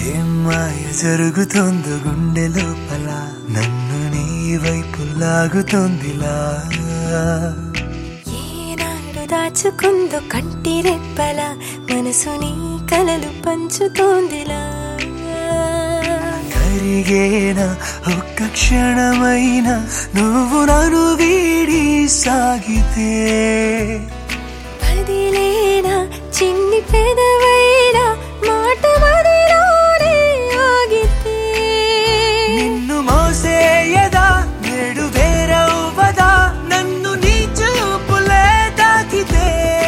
ఏం మాయ జరుగుతోందో గుండె లోపల నన్ను నీ వైపు లాగుతోందిలా ఏనాడు దాచుకుందో కంటి రెప్పల మనసుని కలలు పంచుతోందిలా కరిగేనా ఒక్క క్షణమైన నువ్వు నన్ను వీడి సాగితే పదిలేనా చిన్ని పెదవైనా మాట మదిలోనే ఆగితే నిన్ను మోసేయదా నేడు వేరవ్వదా నన్ను నీ చూపులే తాకితే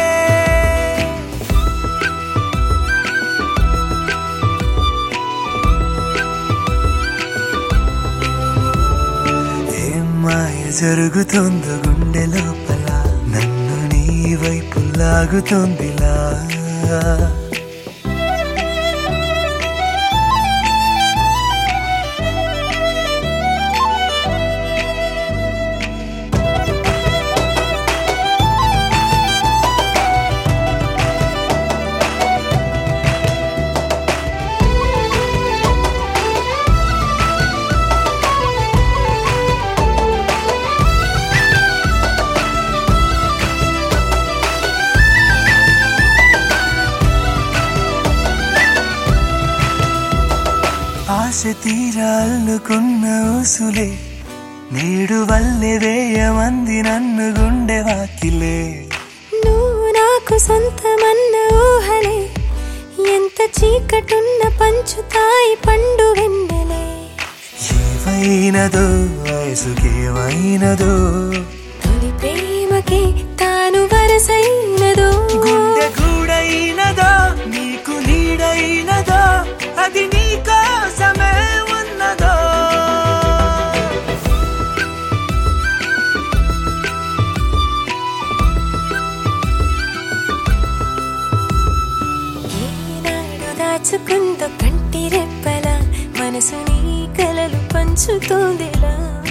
ఏం మాయ జరుగుతుందో గుండె లోపల నన్ను నీ వైపు లాగుతోందిలా ఆశ తీరాలనుకున్న ఊసులే నేడు వల్లే వేయమంది నన్ను గుండె వాకిలే నువ్వు నాకు సొంతమన్న ఊహలే ఎంత చీకటున్న పంచుతాయి పండు వెన్నెలే ఏవైనదో వయసుకేమైనదో తొలి ప్రేమకే తాను వరసైనదో గుండె గూడైనదో నీకు నీడైనదో అది నీ కోసమే ఉన్నదో ఏనాడు దాచుకుందో కంటి రెప్పల మనసు నీ కలలు పంచుతోందిలా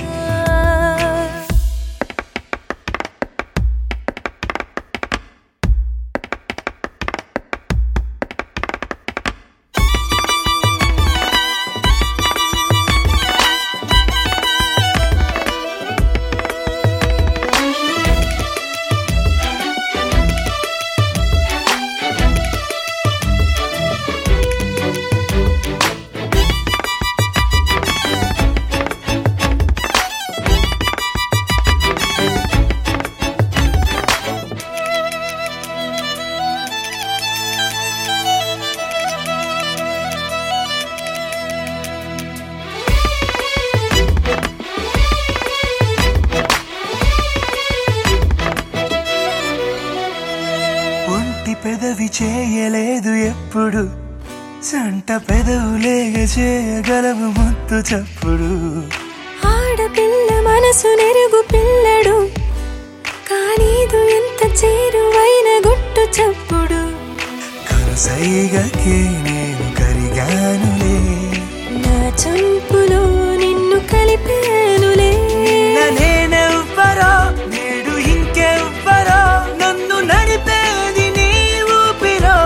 ఒంటి పెదవి చేయలేదు ఎప్పుడు సంట పెదవులేగ చేయగలవు ముద్దు చప్పుడు ఆడపిల్ల మనసు నెరుగు పిల్లడు కానీదు ఎంత చేరువైన గుట్టు చప్పుడు కరుసైగకే నేను కరిగానులే నా చంపులో నిన్ను కలిపానులే నిన్న నేనెవ్వరో నేడు ఇంకెవ్వరో నన్ను నడిపేది నీ ఊపిరో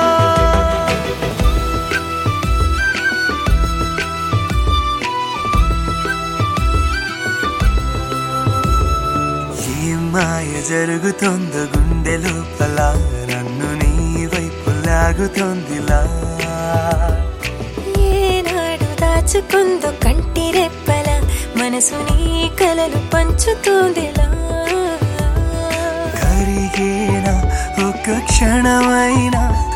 ఏం మాయ జరుగుతుందో గుండె లోపల నన్ను నీ వైపు లాగుతోందిలా ఏనాడు దాచుకుందో కంటి రెప్పల మనసు నీ కలలు పంచుతోందిలా కరిగేనా ఒక్క క్షణమైనా